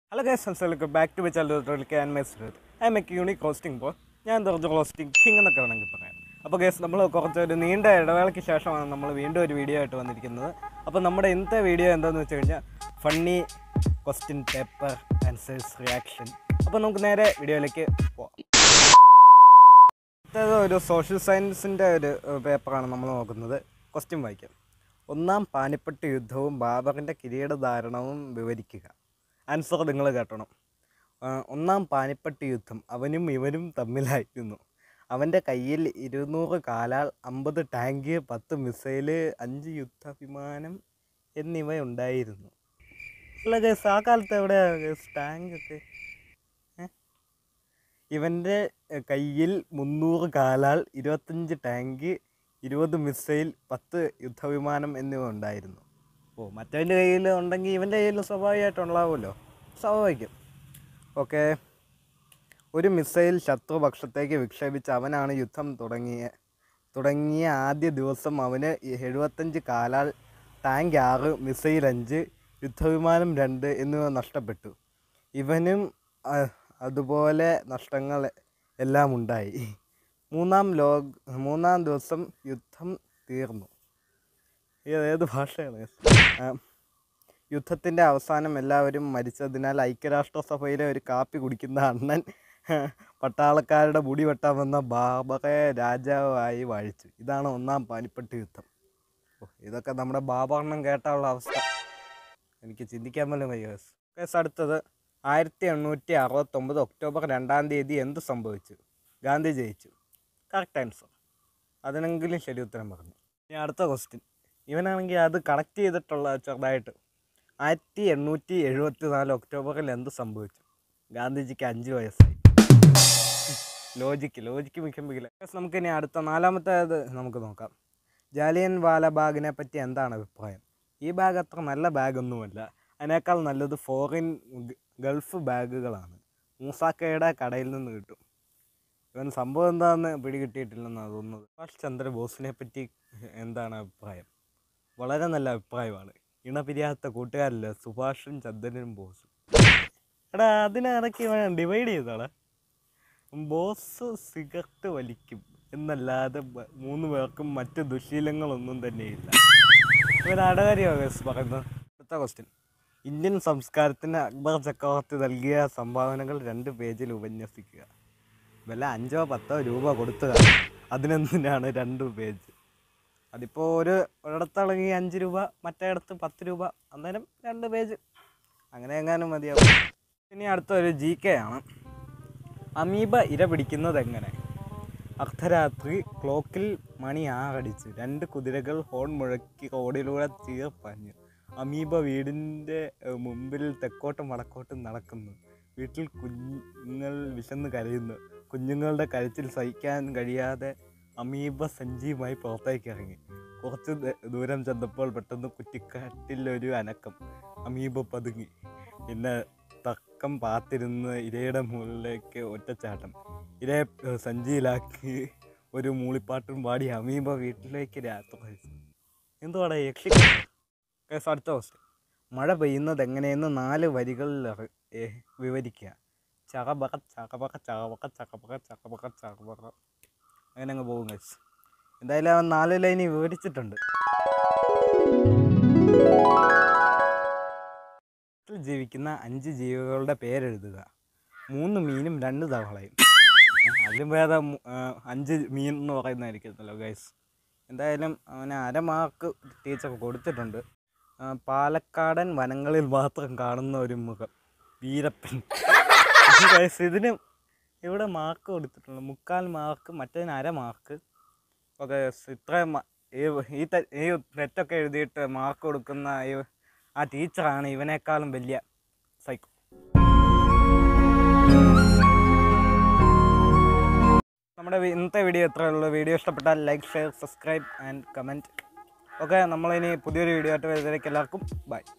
hello guys welcome back to my childhood and my stud I am a unique hosting ബോ ഞാൻ കുറച്ച് hosting king എന്നൊക്കെ വേണമെങ്കിൽ പറയാം അപ്പോൾ ഗൈസ് നമ്മൾ കുറച്ച് ഒരു നീണ്ട ഇടവേളയ്ക്ക് ശേഷമാണ് നമ്മൾ വീണ്ടും ഒരു വീഡിയോ ആയിട്ട് വന്നിരിക്കുന്നത് അപ്പോൾ നമ്മുടെ ഇന്നത്തെ വീഡിയോ എന്താണെന്ന് വെച്ച് കഴിഞ്ഞാൽ funny question paper answers reaction അപ്പോൾ നമുക്ക് നേരെ വീഡിയോയിലേക്ക് പോവാം അടുത്തത് ഒരു സോഷ്യൽ സയൻസിൻ്റെ ഒരു പേപ്പറാണ് നമ്മൾ നോക്കുന്നത് ക്വസ്റ്റ്യൻ വായിക്കാം ഒന്നാം പാനിപ്പട്ട് യുദ്ധവും ബാബറിൻ്റെ കിരീടധാരണവും വിവരിക്കുക ആൻസർ നിങ്ങൾ കേട്ടണം ആ, ഒന്നാം പാനിപ്പട്ട് യുദ്ധം അവനും ഇവനും തമ്മിലായിരുന്നു അവൻ്റെ കയ്യിൽ ഇരുന്നൂറ് കാലാൾ അമ്പത് ടാങ്ക് പത്ത് മിസൈല് അഞ്ച് യുദ്ധവിമാനം എന്നിവ ഉണ്ടായിരുന്നു അല്ല കേസ് ആ കാലത്ത് എവിടെയാണ് ടാങ്ക് ഒക്കെ ഇവൻ്റെ എഹ്, കയ്യിൽ മുന്നൂറ് കാലാൾ ഇരുപത്തഞ്ച് ടാങ്ക് ഇരുപത് മിസൈൽ പത്ത് യുദ്ധവിമാനം എന്നിവ ഉണ്ടായിരുന്നു ഓ മറ്റവൻ്റെ കയ്യിൽ ഉണ്ടെങ്കിൽ ഇവൻ്റെ കയ്യിൽ സ്വാഭാവികമായിട്ടുണ്ടാവുമല്ലോ സ്വാഭാവികം ഓക്കെ ഒരു മിസൈൽ ശത്രുപക്ഷത്തേക്ക് വിക്ഷേപിച്ച് അവനാണ് യുദ്ധം തുടങ്ങിയ തുടങ്ങിയ ആദ്യ ദിവസം അവന് എഴുപത്തഞ്ച് കാലാൾ ടാങ്ക് ആറ് മിസൈൽ അഞ്ച് യുദ്ധവിമാനം രണ്ട് എന്നിവ നഷ്ടപ്പെട്ടു ഇവനും ആ, അതുപോലെ നഷ്ടങ്ങൾ എല്ലാം ഉണ്ടായി മൂന്നാം ലോക മൂന്നാം ദിവസം യുദ്ധം തീർന്നു ഇത് ഏത് ഭാഷയാണ് ആ, യുദ്ധത്തിൻ്റെ അവസാനം എല്ലാവരും മരിച്ചതിനാൽ ഐക്യരാഷ്ട്രസഭയിലെ ഒരു കാപ്പി കുടിക്കുന്ന അണ്ണൻ പട്ടാളക്കാരുടെ മുടി വെട്ടാൻ വന്ന ബാബറെ രാജാവായി വാഴിച്ചു ഇതാണ് ഒന്നാം പാനിപ്പട്ട് യുദ്ധം ഓ ഇതൊക്കെ നമ്മുടെ ബാബാണ്ണൻ കേട്ടാനുള്ള അവസ്ഥ എനിക്ക് ചിന്തിക്കാൻ പോലും വയ്യ കേസ് കേസ് അടുത്തത് ആയിരത്തി എണ്ണൂറ്റി അറുപത്തൊമ്പത് ഒക്ടോബർ രണ്ടാം തീയതി എന്ത് സംഭവിച്ചു ഗാന്ധി ജയിച്ചു കറക്റ്റ് ആൻസർ അതിനെങ്കിലും ശരി ഉത്തരം പറഞ്ഞു ഇനി അടുത്ത ക്വസ്റ്റ്യൻ ഇവനാണെങ്കിൽ അത് കണക്ട് ചെയ്തിട്ടുള്ള ചെറുതായിട്ട് ആയിരത്തി എണ്ണൂറ്റി എഴുപത്തി നാല് ഒക്ടോബറിൽ എന്ത് സംഭവിച്ചു ഗാന്ധിജിക്ക് അഞ്ച് വയസ്സായി ലോജിക്ക് ലോജിക്ക് മിക്കുമ്പോൾ നമുക്ക് ഇനി അടുത്ത നാലാമത്തേത് നമുക്ക് നോക്കാം ജാലിയൻ വാലബാഗിനെ പറ്റി എന്താണ് അഭിപ്രായം ഈ ബാഗ് അത്ര നല്ല ബാഗൊന്നുമല്ല അതിനേക്കാൾ നല്ലത് ഫോറിൻ ഗൾഫ് ബാഗുകളാണ് മൂസാക്കയുടെ കടയിൽ നിന്ന് കിട്ടും ഇവൻ സംഭവം എന്താണെന്ന് പിടികിട്ടിയിട്ടില്ലെന്നാണ് തോന്നുന്നത് സുഭാഷ് ചന്ദ്രബോസിനെ പറ്റി എന്താണ് അഭിപ്രായം വളരെ നല്ല അഭിപ്രായമാണ് ഇണപിരിയാത്ത കൂട്ടുകാരല്ല സുഭാഷും ചന്ദ്രനും ബോസും എടാ അതിനിടയ്ക്ക് ഇവൻ ഡിവൈഡ് ചെയ്തോടാ ബോസ് സിഗരറ്റ് വലിക്കും എന്നല്ലാതെ ബ- മൂന്ന് പേർക്കും മറ്റ് ദുശീലങ്ങളൊന്നും തന്നെയില്ല ഇവൻ ആടകാരിയാണ് ഗസ് പറയുന്നത് അടുത്ത ക്വസ്റ്റ്യൻ ഇന്ത്യൻ സംസ്കാരത്തിന് അക്ബർ ചക്രവർത്തി നൽകിയ സംഭാവനകൾ രണ്ട് പേജിൽ ഉപന്യസിക്കുക വല്ല അഞ്ചോ പത്തോ രൂപ കൊടുത്തുക അതിനെന്തിനാണ് രണ്ട് പേജ് അതിപ്പോൾ ഒരു ഒരിടത്താണെങ്കിൽ അഞ്ച് രൂപ മറ്റേടത്ത് പത്ത് രൂപ അന്നേരം രണ്ട് പേജ് അങ്ങനെ എങ്ങാനും മതിയാവും ഇനി അടുത്ത ഒരു ജി കെ ആണ് അമീബ ഇര പിടിക്കുന്നത് എങ്ങനെ അർദ്ധരാത്രി ക്ലോക്കിൽ മണി ആറടിച്ച് രണ്ട് കുതിരകൾ ഹോൺ മുഴക്കി റോഡിലൂടെ ചീർപ്പാഞ്ഞു അമീബ വീടിൻ്റെ ഏഹ്, മുമ്പിൽ തെക്കോട്ടും വടക്കോട്ടും നടക്കുന്നു വീട്ടിൽ കുഞ്ഞുങ്ങൾ വിശന്ന് കരയുന്നു കുഞ്ഞുങ്ങളുടെ കരച്ചിൽ സഹിക്കാൻ കഴിയാതെ അമീബ സഞ്ചിയുമായി പുറത്തേക്ക് ഇറങ്ങി കുറച്ച് ദ- ദൂരം ചെന്നപ്പോൾ പെട്ടെന്ന് കുറ്റിക്കാട്ടിൽ ഒരു അനക്കം അമീബ പതുങ്ങി പിന്നെ തക്കം പാത്തിരുന്ന് ഇരയുടെ മുകളിലേക്ക് ഒറ്റച്ചാട്ടം ഇരയെ ഏഹ്, സഞ്ചിയിലാക്കി ഒരു മൂളിപ്പാട്ടും പാടി അമീബ വീട്ടിലേക്ക് രാത്രി അയച്ചു എന്തുവാടാ യക്ഷി കേസ് അടുത്ത ക്വസ്റ്റ്യൻ മഴ പെയ്യുന്നത് എങ്ങനെയെന്ന് നാല് വരികളിൽ അറി- ഏ, വിവരിക്കുക ചകബക ചകബക ചകബക ചകബക ചകബക ചകബക അങ്ങനെ അങ്ങ് പോകും ഗൈസ് എന്തായാലും അവൻ നാല് ലൈന് വിവരിച്ചിട്ടുണ്ട് ിൽ ജീവിക്കുന്ന അഞ്ച് ജീവികളുടെ പേരെഴുതുക മൂന്ന് മീനും രണ്ട് തവളയും ഏ, അതിലും ഭേദം മു- ആ, അഞ്ച് മീൻ എന്ന് പറയുന്നതായിരിക്കുമല്ലോ ഗൈസ് എന്തായാലും അവന് അരമാർക്ക് ടീച്ചർ കൊടുത്തിട്ടുണ്ട് ആ, പാലക്കാടൻ വനങ്ങളിൽ മാത്രം കാണുന്ന ഒരു മുഖം വീരപ്പൻ ഗൈസ് ഇതിന് ഇവിടെ മാർക്ക് കൊടുത്തിട്ടുണ്ട് മുക്കാൽ മാർക്ക് മറ്റേതിന് അര മാർക്ക് ഓക്കെ ഇത്രയും മ- ഈ ഈ തെ- ഈ തെറ്റൊക്കെ എഴുതിയിട്ട് മാർക്ക് കൊടുക്കുന്ന ഈ ആ ടീച്ചറാണ് ഇവനേക്കാളും വലിയ സൈക്കോ നമ്മുടെ വി- ഇന്നത്തെ വീഡിയോ എത്രയേ ഉള്ളൂ വീഡിയോ ഇഷ്ടപ്പെട്ടാൽ like share subscribe and comment okay നമ്മളിനി പുതിയൊരു വീഡിയോ ആയിട്ട് വരുന്നതിലേക്ക് എല്ലാവർക്കും ബൈ